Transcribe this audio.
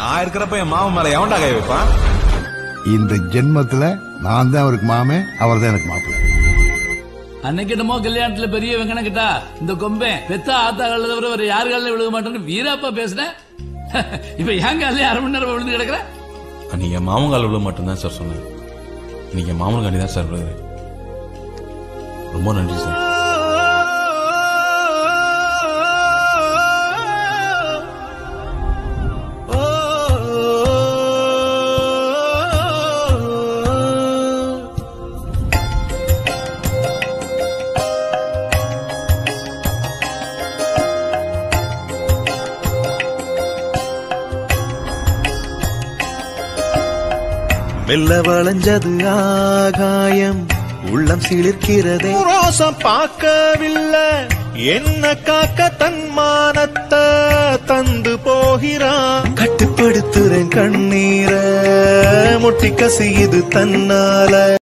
நான் இருக்கிறப்ப என் மாமன் மேல எவன்டா கை வைப்பான் இந்த ஜென்மத்துல நான் தான் அவருக்கு மாமன் அவர் தான் எனக்கு மாப்பிள்ளை அன்னைக்கு என்னமோ கல்யாணத்துல பெரிய வெங்கன கிட்டா இந்த கொம்பேன் பெத்த ஆத்தா காலில் தவிர வேற யாரு காலில் விழுக மாட்டேன்னு வீராப்பா பேசுனேன் இப்ப என் காலையில அரை மணி நேரம் விழுந்து கிடக்குற அன்னைக்கு என் மாமன் கால விழ மட்டும்தான் சார் சொன்னேன் இன்னைக்கு என் மாமனுக்காண்டி தான் சார் விழுது ரொம்ப நன்றி சார் மெல்ல வளைஞ்சது ஆகாயம் உள்ளம் சிலிர்க்கிறதே ரோசம் பார்க்கவில்லை என்ன காக்க தன்மானத்தை தந்து போகிறான் கட்டுப்படுத்துறேன் கண்ணீர முட்டி கசியுது தன்னால